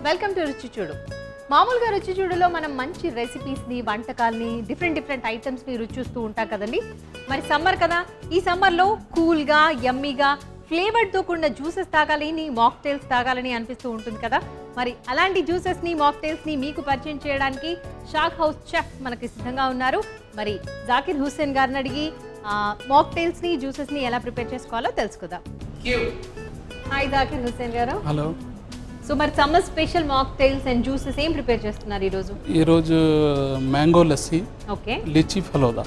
Welcome to రుచి చూడు మామూలుగా రుచి చూడులో మనం మంచి రెసిపీస్ని వంటకాల్ని డిఫరెంట్ డిఫరెంట్ ఐటమ్స్ని రుచి చూస్తూ ఉంటాం కదండి మరి సమ్మర్ కదా ఈ సమ్మర్లో కూల్గా యమ్మీగా ఫ్లేవర్తో కూడిన జ్యూసెస్ తాగాలని మాక్టైల్స్ తాగాలని అనిపిస్తూ ఉంటుంది కదా మరి అలాంటి జ్యూసెస్ని మాక్టైల్స్ని మీకు పరిచయం చేయడానికి షాక్ హౌస్ చెఫ్ మనకి సిద్ధంగా ఉన్నారు మరి జాకిర్ హుస్సేన్ గారిని అడిగి మాక్టైల్స్ని జ్యూసెస్ని ఎలా ప్రిపేర్ చేసుకోవాలో తెలుసుకుందాం హాయ్ జాకిర్ హుస్సేన్ గారు హలో సో మరి summer special mocktails and juices ఏం ప్రిపేర్ చేస్తున్నారు ఈరోజు ఈరోజు mango lassi okay lychee falooda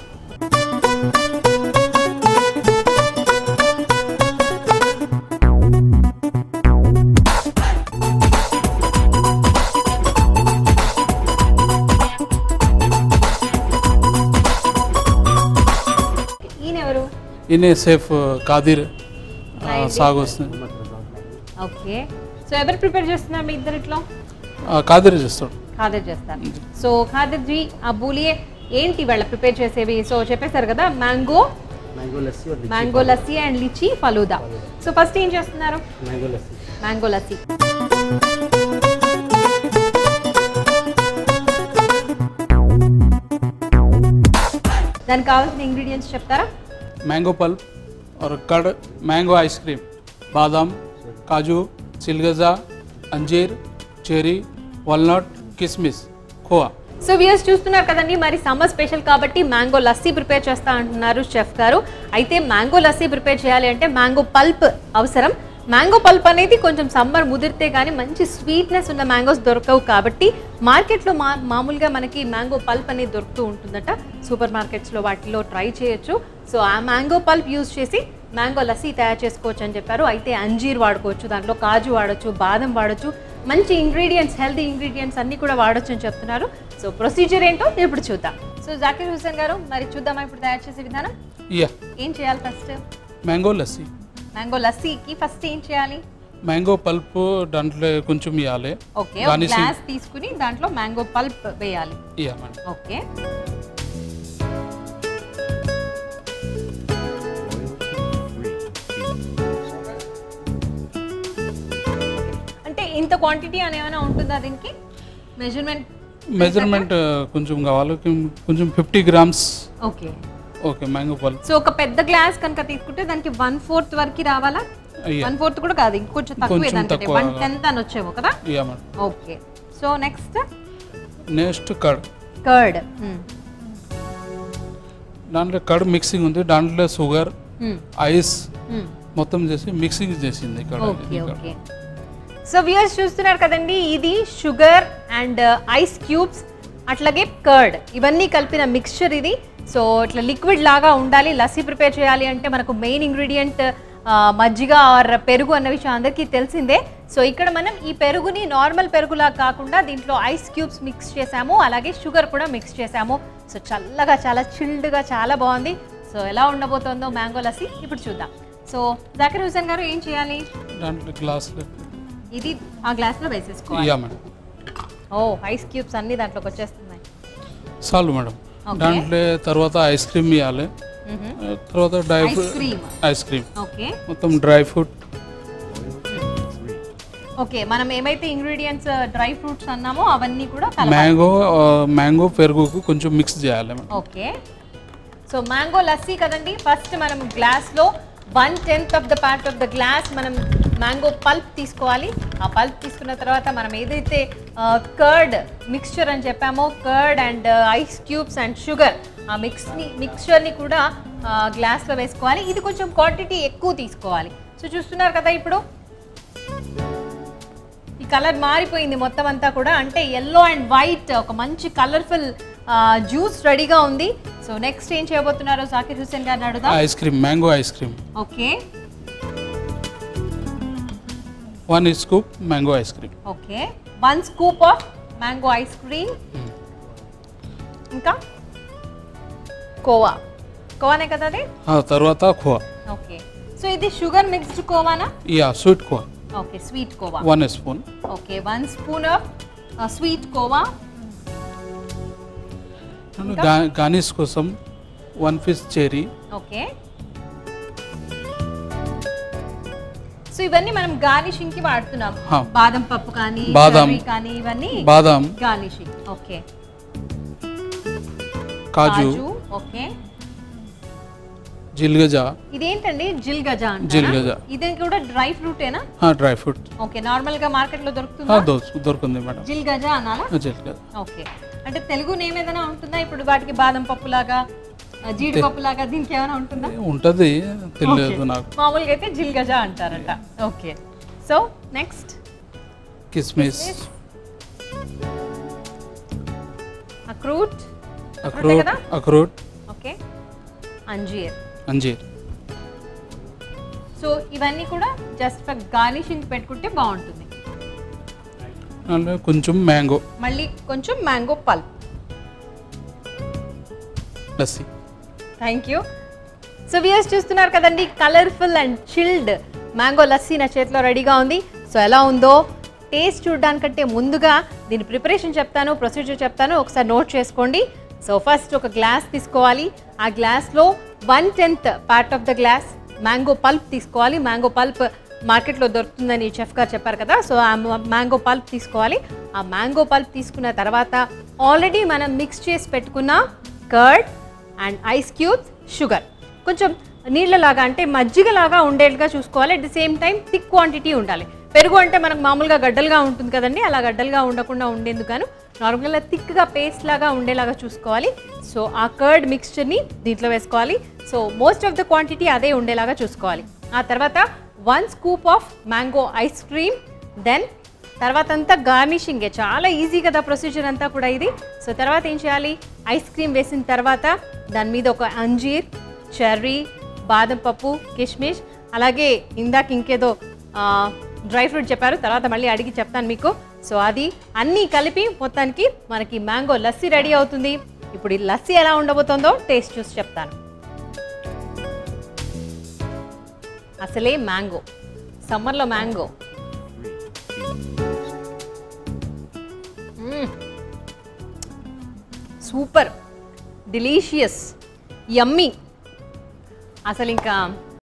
ఈయన ఎవరు ఈయన సేఫ్ కాదిర్ ఆ, హాయ్. సాగు వస్తుంది ఓకే సో ఎవరు ప్రిపేర్ చేస్తున్నారు మీ ఇద్దరిట్లో ఆ, కాదిర్ చేస్తాడు ఖాదర్ చేస్తారు సో ఖాదర్ జీ ఆ బూలియే ఏంటి వాళ్ళ ప్రిపేర్ చేసేవి సో చెప్పేశారు కదా మ్యాంగో मैंगो लस्सी और mango lassi and lychee falooda so first ఏం చేస్తున్నారు मैंगो लस्सी మ్యాంగో లస్సీ దానికి కావాల్సిన ఇంగ్రీడియంట్స్ చెప్తారా मैंगो पल्प और कड़ मैंगो आइसक्रीम बादाम काजू चिलगजा अंजीर चेरी वालनट किशमिश खोआ సో వ్యూస్ చూస్తున్నారు కదండి మరి సమ్మర్ స్పెషల్ కాబట్టి మ్యాంగో లస్సీ ప్రిపేర్ చేస్తా అంటున్నారు షెఫ్ గారు అయితే మ్యాంగో లస్సీ ప్రిపేర్ చేయాలి అంటే మ్యాంగో పల్ప్ అవసరం మ్యాంగో పల్ప్ అనేది కొంచెం సమ్మర్ ముదిరితే కానీ మంచి స్వీట్నెస్ ఉన్న మ్యాంగోస్ దొరకవు కాబట్టి మార్కెట్లో మా మామూలుగా మనకి మ్యాంగో పల్ప్ అనేది దొరుకుతూ ఉంటుందట సూపర్ మార్కెట్స్లో వాటిలో ట్రై చేయొచ్చు సో ఆ మ్యాంగో పల్ప్ యూజ్ చేసి మ్యాంగో లస్సీ తయారు చేసుకోవచ్చు అని చెప్పారు అయితే అంజీర్ వాడుకోవచ్చు దాంట్లో కాజు వాడచ్చు బాదం వాడచ్చు మంచి ఇంగ్రీడియంట్స్ హెల్తీ ఇంగ్రీడియంట్స్ అన్ని కూడా వాడొచ్చు అని చెప్తున్నారు సో ప్రొసీజర్ ఏంటో ఇప్పుడు చూద్దాం సో జాకిర్ హుసేన్ గారు మరి చూద్దామా ఇప్పుడు తయారు చేసే విధానం या ఏం చేయాలి ఫస్ట్ మ్యాంగో లస్సీ మ్యాంగో లస్సీకి ఫస్ట్ ఏం చేయాలి మ్యాంగో పల్ప్ దాంట్లో కొంచెం ఇవ్వాలి ఓకే ఒక Garnishing. గ్లాస్ తీసుకుని దాంట్లో మ్యాంగో పల్ప్ వేయాలి ఇయ్య మేడం ఓకే అంటే ఇంత క్వాంటిటీ అని ఏమైనా ఉంటుందా దీనికి మెజర్మెంట్ మెజర్మెంట్ కొంచెం కావాలి కొంచెం fifty grams okay okay mango pulp so ఒక పెద్ద గ్లాస్ కనుక తీసుకుంటే దానికి వన్ ఫోర్త్ వరకు రావాలా అయ్యా వన్ ఫోర్త్ కూడా కాదు ఇంకొంచెం తక్కువే కొంచెం దానికంటే తక్కువ. వన్ టెన్త్ అని వచ్చేమో కదా ఇయ్య madam okay so next next curd curd దాంట్లో కడ్ మిక్సింగ్ ఉంది దాంట్లో షుగర్ ఐస్ మొత్తం చేసి మిక్సింగ్ చేసింది ఇక్కడ ఓకే ఓకే సో వ్యూయర్స్ చూస్తున్నారు కదండి ఇది షుగర్ అండ్ ఐస్ క్యూబ్స్ అట్లాగే కర్డ్ ఇవన్నీ కలిపిన మిక్స్చర్ ఇది సో ఇట్లా లిక్విడ్ లాగా ఉండాలి లస్సీ ప్రిపేర్ చేయాలి అంటే మనకు మెయిన్ ఇంగ్రీడియంట్ మజ్జిగ ఆర్ పెరుగు అన్న విషయం అందరికీ తెలిసిందే సో ఇక్కడ మనం ఈ పెరుగుని నార్మల్ పెరుగులా కాకుండా దీంట్లో ఐస్ క్యూబ్స్ మిక్స్ చేసాము అలాగే షుగర్ కూడా మిక్స్ చేసాము సో చల్లగా చాలా చిల్డ్గా చాలా బాగుంది సో ఎలా ఉండబోతోందో మ్యాంగో లస్సీ ఇప్పుడు చూద్దాం సో జాకిర్ హుసేన్ గారు ఏం చేయాలి దాంట్లో గ్లాసులు ఇది ఆ గ్లాస్లో వేసేసుకోవాలి ఇయ్య మేడం ఓ ఐస్ క్యూబ్స్ అన్ని దాంట్లోకి వచ్చేస్తున్నాయి చాలు మేడం Okay. దాంట్లో తర్వాత ఐస్ క్రీమ్ ఇవ్వాలి తర్వాత dry ice fruit cream ice cream okay మొత్తం డ్రై ఫ్రూట్ ఓకే మనం ఏమైతే ఇంగ్రీడియంట్స్ డ్రై ఫ్రూట్స్ అన్నామో అవన్నీ కూడా కలపాలి మ్యాంగో మ్యాంగో పెరుగుకు కొంచెం మిక్స్ చేయాలి madam okay so mango lassi కదండి ఫస్ట్ మనం గ్లాస్లో one tenth of the part of the glass మనం మ్యాంగో పల్ప్ తీసుకోవాలి ఆ పల్ప్ తీసుకున్న తర్వాత మనం ఏదైతే కర్డ్ మిక్స్చర్ అని చెప్పామో curd and ice cubes and sugar ఆ మిక్స్ని మిక్స్చర్ని కూడా గ్లాస్లో వేసుకోవాలి ఇది కొంచెం క్వాంటిటీ ఎక్కువ తీసుకోవాలి సో చూస్తున్నారు కదా ఇప్పుడు ఈ కలర్ మారిపోయింది మొత్తం అంతా కూడా అంటే ఎల్లో అండ్ వైట్ ఒక మంచి కలర్ఫుల్ జ్యూస్ రెడీగా ఉంది సో నెక్స్ట్ ఏం చేయబోతున్నారో జాకిర్ హుసేన్ గారిని అడుగుదాం ice cream mango ice cream okay one scoop mango ice cream okay one scoop of mango ice cream ఇంకా కోవా కోవానే కదా అది తర్వాత ఖోవా ఓకే సో ఇది షుగర్ మిక్స్డ్ కోవానా yeah sweet khoa okay sweet khoa one spoon okay one spoon of sweet khoa garnish కోసం one piece cherry okay so ఇవన్నీ మనం గార్నిషింగ్ కి వాడుతున్నాం హా. బాదం పప్పు కానీ బాదం. cherry కానీ ఇవన్నీ బాదాం గార్నిషింగ్ ఓకే కాజు ఓకే జిల్గజా ఇదేంటండి జిల్ గజా అంటారా? జిల్ గజా. ఇది కూడా డ్రై ఫ్రూటేనా డ్రై ఫ్రూట్ ఓకే నార్మల్ గా మార్కెట్ లో దొరుకుతుందా దొరుకుతుంది మేడం జిల్ గజా అనాలా జిల్గజా ఓకే అంటే తెలుగు నేమ్ ఏదైనా ఉంటుందా ఇప్పుడు వాటికి బాదం పప్పు లాగా ఆ, జీడిపప్పు లాగా దీనికి ఏమైనా ఉంటుందా ఉంటుంది తెలియదు నాకు మామూలుగా అయితే జిల్ గజా అంటారట ఓకే సో నెక్స్ట్ కిస్మిస్ అక్రూట్ అక్రూట్ కదా? అక్రూట్ ఓకే అంజీర్ అంజీర్ సో ఇవన్నీ కూడా జస్ట్ ఫర్ గార్నిషింగ్ పెట్టుకుంటే బాగుంటుంది అందులో కొంచెం మ్యాంగో మళ్ళీ కొంచెం mango pulp lassi thank you so viewers చూస్తున్నారు కదండి colourful and chilled mango lassi నా చేతిలో రెడీగా ఉంది సో ఎలా ఉందో టేస్ట్ చూడడానికంటే ముందుగా దీని ప్రిపరేషన్ చెప్తాను ప్రొసీజర్ చెప్తాను ఒకసారి నోట్ చేసుకోండి సో ఫస్ట్ ఒక గ్లాస్ తీసుకోవాలి ఆ గ్లాస్లో one tenth part of the glass mango pulp తీసుకోవాలి మ్యాంగో పల్ప్ మార్కెట్లో దొరుకుతుందని చెఫ్ గారు చెప్పారు కదా సో ఆ మ్యాంగో పల్ప్ తీసుకోవాలి ఆ మ్యాంగో పల్ప్ తీసుకున్న తర్వాత ఆల్రెడీ మనం మిక్స్ చేసి పెట్టుకున్న curd and ice cubes sugar కొంచెం నీళ్ళలాగా అంటే మజ్జిగలాగా ఉండేట్టుగా చూసుకోవాలి at the same time thick quantity ఉండాలి పెరుగు అంటే మనకు మామూలుగా గడ్డలుగా ఉంటుంది కదండి అలా గడ్డలుగా ఉండకుండా ఉండేందుకు నార్మల్గా థిక్గా పేస్ట్ లాగా ఉండేలాగా చూసుకోవాలి సో ఆ కర్డ్ మిక్స్చర్ని దీంట్లో వేసుకోవాలి so most of the quantity అదే ఉండేలాగా చూసుకోవాలి ఆ తర్వాత one scoop of mango ice cream then తర్వాత అంతా గార్నిషింగే చాలా ఈజీ కదా ప్రొసీజర్ అంతా కూడా ఇది సో తర్వాత ఏం చేయాలి ఐస్ క్రీమ్ వేసిన తర్వాత దాని మీద ఒక అంజీర్ చెర్రీ బాదం పప్పు కిష్మిష్ అలాగే ఇందాక ఇంకేదో డ్రై ఫ్రూట్ చెప్పారు తర్వాత మళ్ళీ అడిగి చెప్తాను మీకు సో అది అన్నీ కలిపి మొత్తానికి మనకి మ్యాంగో లస్సీ రెడీ అవుతుంది ఇప్పుడు ఈ లస్సీ ఎలా ఉండబోతుందో టేస్ట్ చూసి చెప్తాను అసలే మ్యాంగో సమ్మర్లో మ్యాంగో సూపర్ డిలీషియస్ యమ్మీ అసలు ఇంకా